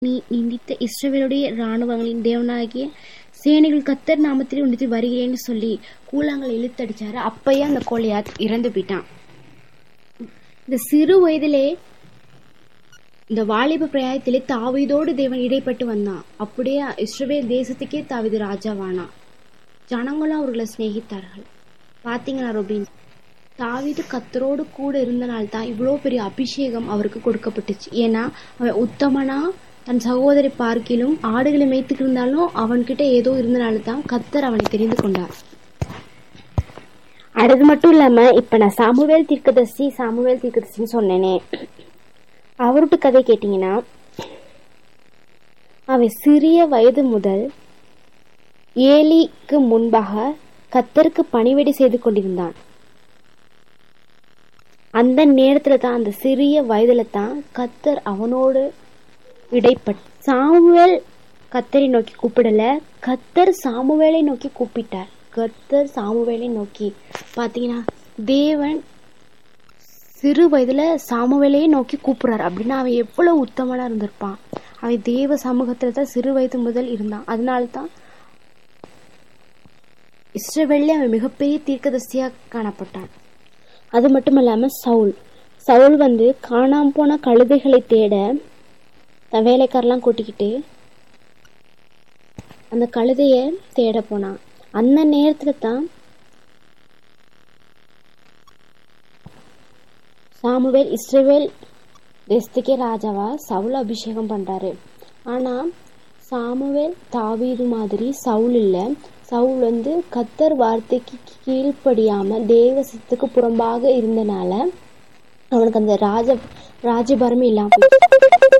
நீ நிந்தித்த இஸ்ரவேலுடைய இராணுவங்களின் தேவனாகிய சேனைகள் கத்தர் நாமத்தில் உன்னித்து வருகிறேன்னு சொல்லி கூழாங்கல் இழுத்தடிச்சாரு அப்பயே அந்த கோலியாத் இறந்து போயிட்டான் இந்த சிறு வயதிலே இந்த வாலிப பிரயாயத்திலே தாவீதோடு தேவன் இடைப்பட்டு வந்தான் அப்படியே இஸ்ரவேல் தேசத்துக்கே தாவீது ராஜாவானான் ஜனங்களும் அவர்களை சிநேகித்தார்கள் பாத்தீங்களா ரொபின் தாவீது கத்தரோடு கூட இருந்தனால தான் இவ்வளோ பெரிய அபிஷேகம் அவருக்கு கொடுக்கப்பட்டுச்சு ஏன்னா அவன் உத்தமனா தன் சகோதரி பார்க்கிலும் ஆடுகளை மேய்த்துக்கு இருந்தாலும் அவன்கிட்ட ஏதோ இருந்தனால தான் கத்தர் அவனை தெரிந்து கொண்டார் அது மட்டும் இல்லாம இப்ப நான் சாமுவேல் தீர்க்கதர்சி சாமுவேல் தீர்க்கதர்சின்னு சொன்னேனே அவருட்டு கதை கேட்டீங்கன்னா அவன் சிறிய வயது முதல் ஏலிக்கு முன்பாக கத்தருக்கு பணிவிடை செய்து கொண்டிருந்தான் அந்த நேரத்துல தான் அந்த சிறிய வயதுல தான் கத்தர் அவனோடு இடைப்பட் சாமுவேல் கத்தரை நோக்கி கூப்பிடல கத்தர் சாமுவேலை நோக்கி கூப்பிட்டார் கத்தர் சாமுவேலை நோக்கி பாத்தீங்கன்னா தேவன் சிறு வயதுல சாமுவேலையே நோக்கி கூப்பிடுறாரு அப்படின்னா அவன் எவ்வளவு உத்தமனா இருந்திருப்பான் அவன் தேவ சமூகத்துல தான் சிறு வயது முதல் இருந்தான் அதனால தான் இஸ்ரவேல்ல அவன் மிகப்பெரிய தீர்க்கதரிசியா காணப்பட்டான் அது மட்டும் இல்லாம சவுல் சவுல் வந்து காணாம போன கழுதைகளை தேட தன் வேலைக்காரெல்லாம் கூட்டிக்கிட்டு அந்த கழுதைய தேட போனான் அந்த நேரத்துல தான் சாமுவேல் இஸ்ரவேல் தேசத்துக்கே ராஜாவா சவுல் அபிஷேகம் பண்றாரு ஆனா சாமுவேல் தாவீது மாதிரி சவுல் இல்ல சவுல் வந்து கத்தர் வார்த்தைக்கு கீழ்ப்படியாம தேவசத்துக்கு புறம்பாக இருந்தனால அவனுக்கு அந்த ராஜ ராஜபாரமே இல்லாம போயிடுச்சு.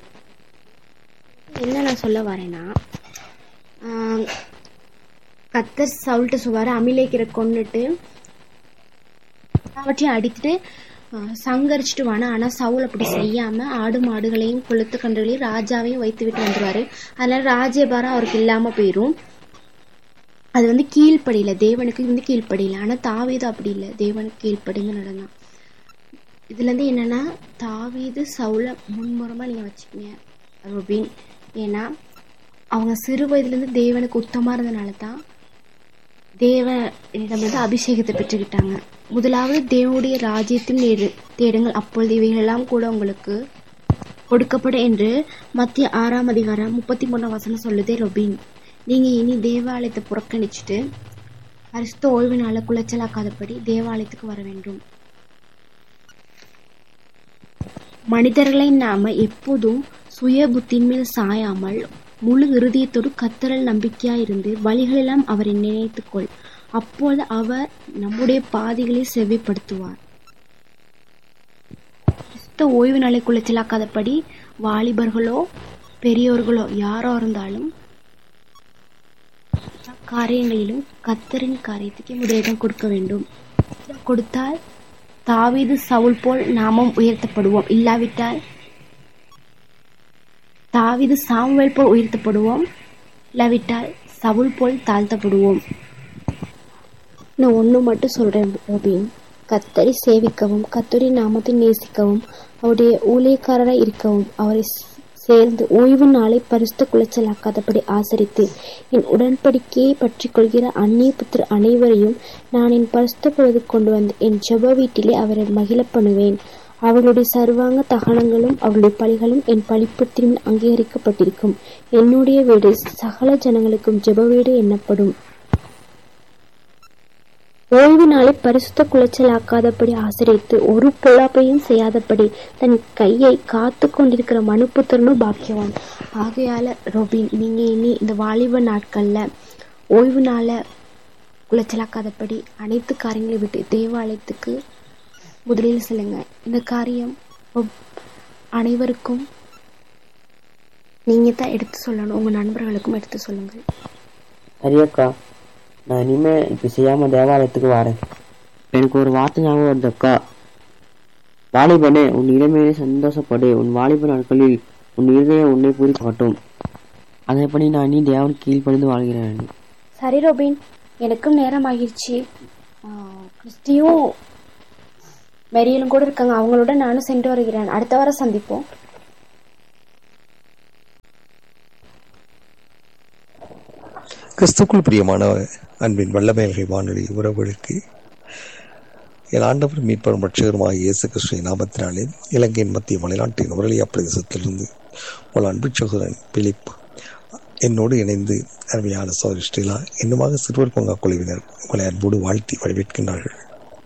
என்ன நான் சொல்ல வரேன்னா ஆஹ், கத்தர் சவுல்ட்ட சொல்வாரு அமிலேக்கிற கொன்னுட்டு எல்லாவற்றையும் அடித்துட்டு ஆஹ், சங்கரிச்சுட்டு வானா ஆனா சவுல் அப்படி செய்யாம ஆடு மாடுகளையும் கொளுத்து கன்றுகளையும் ராஜாவையும் வைத்து விட்டு வந்துருவாரு அதனால ராஜ்யபாரம் அவருக்கு இல்லாம போயிரும் அது வந்து கீழ்ப்படியில தேவனுக்கு வந்து கீழ்ப்படியில ஆனா தாவீது அப்படி இல்லை தேவனுக்கு கீழ்ப்படிந்து நடந்தான் இதுல இருந்து என்னன்னா தாவீது சவுல முன்முறமா நீங்க வச்சுக்கங்க ருபின் ஏன்னா அவங்க சிறு வயதுல இருந்து தேவனுக்கு உத்தமா இருந்தனால தான் தேவனிடம் வந்து அபிஷேகத்தை பெற்றுக்கிட்டாங்க முதலாவது தேவனுடைய ராஜ்யத்தின் நேரு தேடுங்கள் அப்பொழுது இவைகளெல்லாம் கூட உங்களுக்கு கொடுக்கப்படும் என்று மத்திய ஆறாம் அதிகாரம் முப்பத்தி மூணாம் வசனம் சொல்லுதே ரொபின் நீங்க இனி தேவாலயத்தை புறக்கணிச்சுட்டு அரிஸ்த ஓய்வு நாள குலைச்சலாக்காதபடி தேவாலயத்துக்கு வர வேண்டும் மனிதர்களை நாம எப்போதும் சுய புத்தின் மேல் சாயாமல் முழு இருதயத்தோடு கத்தரல் நம்பிக்கையா இருந்து வழிகளெல்லாம் அவரை நினைத்துக்கொள் அப்பொழுது அவர் நம்முடைய பாதைகளை செவ்விப்படுத்துவார் கிறிஸ்த ஓய்வு நாளை குலைச்சலாக்காதபடி வாலிபர்களோ பெரியோர்களோ யாரோ இருந்தாலும் காரியங்களிலும் கத்தரின் காரியத்துக்கு முதலிடம் கொடுக்க வேண்டும் கொடுத்தால் தாவீது சவுல் போல் நாமும் உயர்த்தப்படுவோம் இல்லாவிட்டால் தாவீது சாமுவேல் போல் உயர்த்தப்படுவோம் இல்லாவிட்டால் சவுல் போல் தாழ்த்தப்படுவோம் நான் ஒன்று மட்டும் சொல்றேன் ரோபின் கத்தரை சேவிக்கவும் கத்தரி நாமத்தை நேசிக்கவும் அவருடைய ஊழியக்காரராய் இருக்கவும் அவரை சேர்ந்து ஓய்வு நாளை பரிசுத்த குலைச்சலாக்காதபடி ஆசரித்து என் உடன்படிக்கையை பற்றி கொள்கிற அந்நிய புத்திர அனைவரையும் நான் என் பரிசுத்த பொழுது கொண்டு வந்து என் ஜெப வீட்டிலே அவரை மகிழ பண்ணுவேன் அவர்களுடைய சர்வாங்க தகனங்களும் அவருடைய பலிகளும் என் பழிப்புத்திலும் அங்கீகரிக்கப்பட்டிருக்கும் என்னுடைய வீடு சகல ஜனங்களுக்கும் ஜெப வீடு எண்ணப்படும் ஓய்வு நாளை பரிசுத்த குலைச்சலாக்காதபடி ஆசிரியத்து ஒரு பொழாப்பையும் செய்யாதபடி தன் கையை காத்து கொண்டிருக்கிற மனுப்புத்திரனும் பாக்கியவான் ஆகையால ரொபின் நீங்க இனி இந்த வாலிப நாட்கள்ல ஓய்வு நாள குலைச்சலாக்காதபடி அனைத்து காரியங்களையும் விட்டு தேவாலயத்துக்கு முதலில் செல்லுங்க இந்த காரியம் ஒப்- அனைவருக்கும் நீங்க தான் எடுத்து சொல்லணும் உங்க நண்பர்களுக்கும் எடுத்து சொல்லுங்கள் சரியக்கா நான் இனிமே இப்படி செய்யாம தேவாலயத்துக்கு வரேன் எனக்கு ஒரு வார்த்தை ஞாபகம் வருது அக்கா வாலிபனே உன் இளமையிலே சந்தோஷப்படு உன் வாலிப நாட்களில் உன் இருதயம் உன்னை பூரிக்கட்டும் அதேபடி நான் இனி தேவன் கீழ்ப்படிந்து வாழ்கிறேன் சரி ரோபின் எனக்கும் நேரம் ஆகிருச்சு ஆஹ், கிறிஸ்டியும் மெரியலும் கூட இருக்காங்க அவங்களோட நானும் சென்று வருகிறேன் அடுத்த வாரம் சந்திப்போம் கிறிஸ்துக்குள் பிரியமான அன்பின் வல்லமேல்கை வானொலி உறவுகளுக்கு என் ஆண்டவர் மீட்பரும் ரட்சகருமாக இயேசு கிறிஸ்துவின் நாமத்தினாலே இலங்கையின் மத்திய மலைநாட்டின் உரலியா பிரதேசத்திலிருந்து உங்கள் அன்பு சகோதரன் பிலிப் என்னோடு இணைந்து அருமையான சோதரி ஸ்ரீலா இன்னுமாக சிறுவர் பூங்கா குழுவினர் உங்களை அன்போடு வாழ்த்தி வரவேற்கின்றார்கள்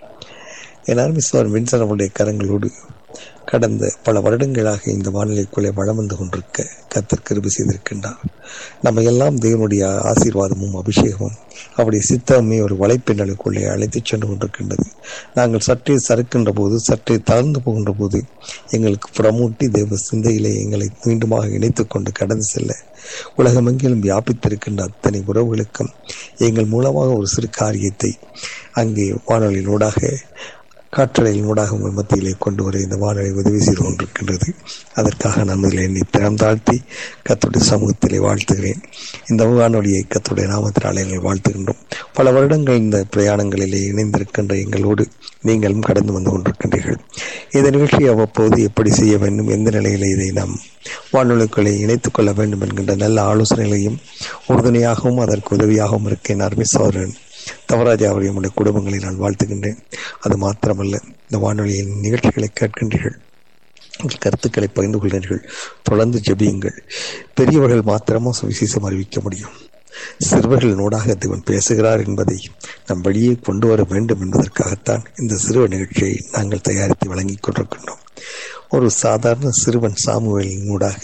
என் அருமை சோதரன் வின்சன் அவருடைய கரங்களோடு கடந்த பல வருடங்களாக இந்த வானிலைக்குள்ளே வளம் வந்து கொண்டிருக்க கத்தர் கிருபி செய்திருக்கின்றார் நம்ம எல்லாம் தேவனுடைய ஆசீர்வாதமும் அபிஷேகமும் அவருடைய சித்தமே ஒரு வலைப்பின்னலுக்குள்ளே அழைத்துச் சென்று கொண்டிருக்கின்றது நாங்கள் சற்றே சறுக்கின்ற போது சற்றே தளர்ந்து போகின்ற போது எங்களுக்கு புறமூட்டி தேவ சிந்தையிலே எங்களை மீண்டுமாக இணைத்துக் கொண்டு கடந்து செல்ல உலகமெங்கிலும் வியாபித்திருக்கின்ற அத்தனை உறவுகளுக்கும் எங்கள் மூலமாக ஒரு சிறு காரியத்தை அங்கே வானொலியினூடாக காற்றலையில் ஊடாக உங்கள் மத்தியிலே கொண்டு வர இந்த வானொலி உதவி செய்து கொண்டிருக்கின்றது அதற்காக நான் முதலில் என்னை திறம் தாழ்த்தி கத்துடைய சமூகத்திலே வாழ்த்துகிறேன் இந்த வானொலியை கத்துடைய நாமத்தினாலே எங்களை வாழ்த்துகின்றோம் பல வருடங்கள் இந்த பிரயாணங்களிலே இணைந்திருக்கின்ற எங்களோடு நீங்களும் கடந்து வந்து கொண்டிருக்கின்றீர்கள் இந்த நிகழ்ச்சியை அவ்வப்போது எப்படி செய்ய வேண்டும் எந்த நிலையில் இதை நாம் வானொலிகளை இணைத்துக் கொள்ள வேண்டும் என்கின்ற நல்ல ஆலோசனைகளையும் உறுதுணையாகவும் அதற்கு உதவியாகவும் இருக்க அருமை சோதரன் தவராஜா அவர்கள் நம்முடைய குடும்பங்களை நான் வாழ்த்துகின்றேன் அது மாத்திரமல்ல இந்த வானொலியின் நிகழ்ச்சிகளை கேட்கின்றீர்கள் உங்கள் கருத்துக்களை பகிர்ந்து கொள்கிறீர்கள் தொடர்ந்து ஜெபியுங்கள் பெரியவர்கள் மாத்திரமா சுவிசேஷம் அறிவிக்க முடியும் சிறுவர்கள் நூடாக தேவன் பேசுகிறார் என்பதை நம் வெளியே கொண்டு வர வேண்டும் என்பதற்காகத்தான் இந்த சிறுவ நிகழ்ச்சியை நாங்கள் தயாரித்து வழங்கிக் கொண்டிருக்கின்றோம் ஒரு சாதாரண சிறுவன் சாமுவேலின் ஊடாக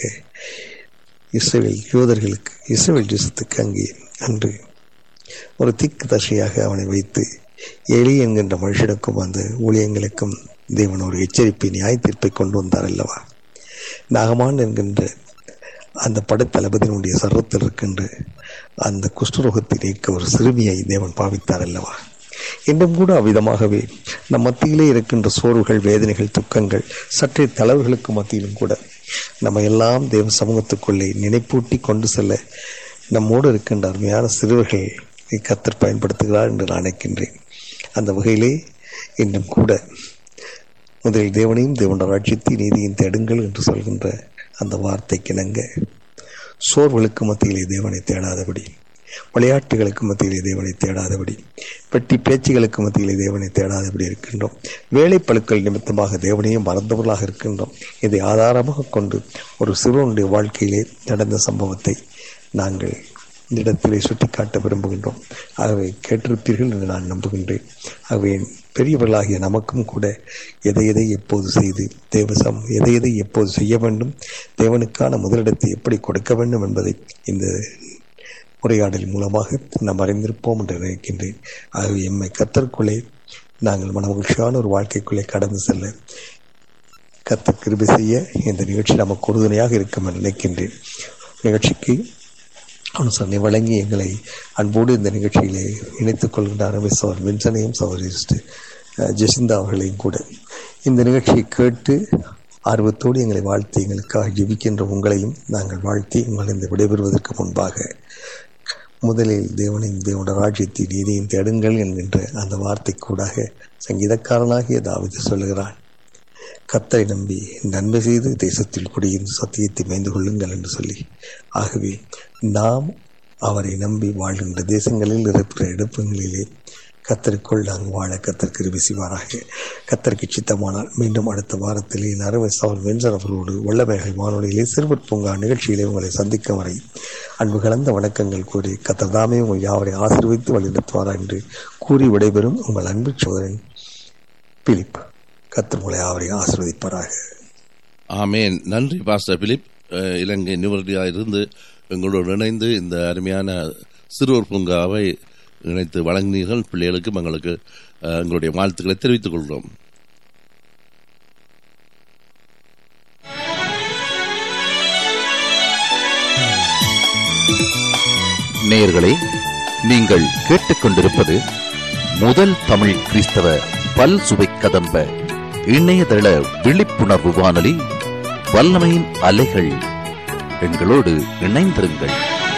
இஸ்ரேல் யூதர்களுக்கு இஸ்ரேல் தேசத்துக்கு அங்கே அன்று ஒரு திக்கு தர்ஷியாக அவனை வைத்து எலி என்கின்ற மனுஷனுக்கும் அந்த ஊழியங்களுக்கும் தேவன் ஒரு எச்சரிப்பை நியாய தீர்ப்பை கொண்டு வந்தார் அல்லவா நாகமான் என்கின்ற அந்த படைத்தளபதியினுடைய சர்வத்தில் இருக்கின்ற அந்த குஷ்டரோகத்தை நீக்க ஒரு சிறுமியை தேவன் பாவித்தார் அல்லவா இன்றும் கூட அவ்விதமாகவே நம் மத்தியிலே இருக்கின்ற சோர்வுகள் வேதனைகள் துக்கங்கள் சற்றே தளவுகளுக்கு மத்தியிலும் கூட நம்ம எல்லாம் தேவ சமூகத்துக்குள்ளே நினைப்பூட்டி கொண்டு செல்ல நம்மோடு இருக்கின்ற அருமையான சிறுவர்கள் கத்தர் பயன்படுத்துகிறார் என்று நான் நினைக்கின்றேன் அந்த வகையிலே இன்னும் கூட முதலில் தேவனையும் தேவனுடைய ராட்சியத்தை நீதியின் தேடுங்கள் என்று சொல்கின்ற அந்த வார்த்தைக்கு இணங்க சோர்வுகளுக்கு மத்தியிலே தேவனை தேடாதபடி விளையாட்டுகளுக்கு மத்தியிலே தேவனை தேடாதபடி பெட்டி பேச்சுகளுக்கு மத்தியிலே தேவனை தேடாதபடி இருக்கின்றோம் வேலைப்பழுக்கள் நிமித்தமாக தேவனையும் மறந்தவர்களாக இருக்கின்றோம் இதை ஆதாரமாக கொண்டு ஒரு சிறுவனுடைய வாழ்க்கையிலே நடந்த சம்பவத்தை நாங்கள் இந்த இடத்திலே சுட்டிக்காட்ட விரும்புகின்றோம் ஆகவே கேட்டிருப்பீர்கள் என்று நான் நம்புகின்றேன் ஆகவே பெரியவர்களாகிய நமக்கும் கூட எதை எதை எப்போது செய்து தேவசம் எதை எதை எப்போது செய்ய வேண்டும் தேவனுக்கான முதலிடத்தை எப்படி கொடுக்க வேண்டும் என்பதை இந்த உரையாடல் மூலமாக நாம் அறிந்திருப்போம் என்று நினைக்கின்றேன் ஆகவே எம்மை கத்தற்குள்ளே நாங்கள் மனமகிழ்ச்சியான ஒரு வாழ்க்கைக்குள்ளே கடந்து செல்ல கத்த கிருபி செய்ய இந்த நிகழ்ச்சி நமக்கு உறுதுணையாக இருக்கும் என்று நினைக்கின்றேன் நிகழ்ச்சிக்கு அனுசரணை வழங்கி எங்களை அன்போடு இந்த நிகழ்ச்சியிலே இணைத்துக் கொள்கின்ற அருமை சவர் வின்சனையும் சவரிஸ்ட் ஜெசிந்தா அவர்களையும் கூட இந்த நிகழ்ச்சியை கேட்டு ஆர்வத்தோடு எங்களை வாழ்த்தி எங்களுக்காக ஜெபிக்கின்ற உங்களையும் நாங்கள் வாழ்த்தி உங்களிருந்து விடைபெறுவதற்கு முன்பாக முதலில் தேவனையும் தேவனுடைய ராஜ்யத்தை நீதியும் தேடுங்கள் என்கின்ற அந்த வார்த்தை கூடாக சங்கீதக்காரனாகிய தாவிது சொல்லுகிறான் கத்தரை நம்பி நன்மை செய்து தேசத்தில் குடியிருந்து சத்தியத்தை மேய்ந்து கொள்ளுங்கள் என்று சொல்லி ஆகவே நாம் அவரை நம்பி வாழ்கின்ற தேசங்களில் இருக்கிற எடுப்புகளிலே கத்தருக்குள் நாங்கள் வாழ கத்தர் கிருபி செய்வாராக கத்தருக்கு சித்தமானால் மீண்டும் அடுத்த வாரத்திலே நரவை சவல் வெஞ்சர் அவர்களோடு வல்லமைகள் மாணவர்களிலே சிறுவர் பூங்கா நிகழ்ச்சியிலே உங்களை சந்திக்கும் வரை அன்பு கலந்த வணக்கங்கள் கூறி கத்தர் தாமே உங்கள் யாவரை ஆசீர்வதித்து வழிநடத்துவாரா என்று கூறி விடைபெறும் உங்கள் அன்பு சோதரன் பிலிப் கத்தர் உங்களை யாவரை ஆசீர்வதிப்பாராக ஆமேன் நன்றி பாஸ்டர் பிலிப் அஹ், இலங்கை நிவர்த்தியாக இருந்து எங்களோடு இணைந்து இந்த அருமையான சிறுவர் பூங்காவை இணைத்து வழங்கினீர்கள் பிள்ளைகளுக்கும் எங்களுக்கு அஹ், எங்களுடைய வாழ்த்துக்களை தெரிவித்துக் கொள்கிறோம் நேயர்களே நீங்கள் கேட்டுக்கொண்டிருப்பது முதல் தமிழ் கிறிஸ்தவ பல் சுவை கதம்ப இணையதள விழிப்புணர்வு வானொலி வல்லமையின் அலைகள் எங்களோடு இணைந்திருங்கள்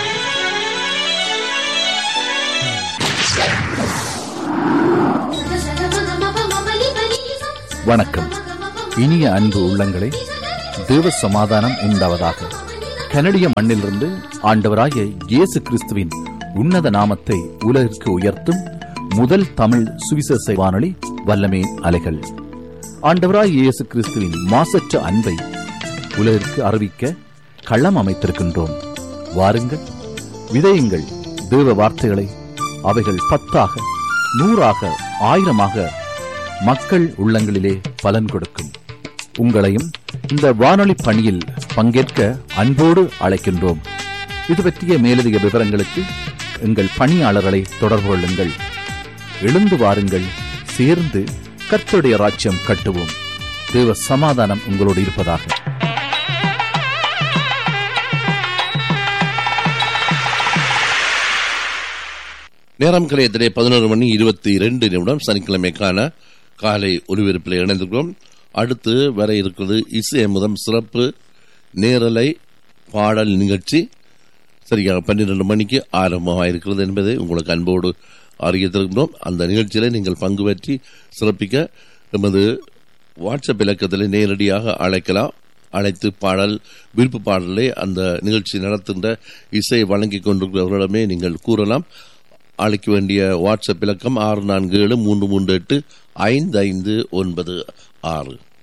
வணக்கம் இனிய அன்பு உள்ளங்களே தேவ சமாதானம் உண்டாவதாக கனடிய மண்ணிலிருந்து ஆண்டவராகிய இயேசு கிறிஸ்துவின் உன்னத நாமத்தை உலகிற்கு உயர்த்தும் முதல் தமிழ் சுவிசேஷ வானொலி வல்லமே அலைகள் ஆண்டவராய் இயேசு கிறிஸ்துவின் மாசற்ற அன்பை உலகிற்கு அறிவிக்க களம் அமைத்திருக்கின்றோம் வாருங்கள் விதையுங்கள் தேவ வார்த்தைகளை அவைகள் பத்தாக நூறாக ஆயிரமாக மக்கள் உள்ளங்களிலே பலன் கொடுக்கும் உங்களையும் இந்த வானொலி பணியில் பங்கேற்க அன்போடு அழைக்கின்றோம் இது பற்றிய மேலதிக விவரங்களுக்கு எங்கள் பணியாளர்களை தொடர்பு கொள்ளுங்கள் எழுந்து வாருங்கள் சேர்ந்து கர்த்தருடைய ராஜ்யம் கட்டுவோம் தேவ சமாதானம் உங்களோடு இருப்பதாக நேரம் கலையத்திலே பதினோரு மணி இருபத்தி இரண்டு நிமிடம் சனிக்கிழமைக்கான காலை ஒலிபரப்பில் இணைந்திருக்கிறோம் அடுத்து வர இருக்கிறது இசை முதம் சிறப்பு நேரலை பாடல் நிகழ்ச்சி சரியாக பன்னிரண்டு மணிக்கு ஆரம்பமாக இருக்கிறது என்பதை உங்களுக்கு அன்போடு அறிவித்திருக்கிறோம் அந்த நிகழ்ச்சியில நீங்கள் பங்கு பற்றி சிறப்பிக்க எமது வாட்ஸ்அப் இலக்கத்தில் நேரடியாக அழைக்கலாம் அழைத்து பாடல் விருப்பு பாடலை அந்த நிகழ்ச்சி நடத்துகின்ற இசை வழங்கி கொண்டிருக்கிறவர்களிடமே நீங்கள் கூறலாம் அழைக்க வேண்டிய வாட்ஸ்அப் இலக்கம் ஆறு நான்கு ஏழு மூன்று மூன்று எட்டு ஐந்து ஐந்து ஒன்பது ஆறு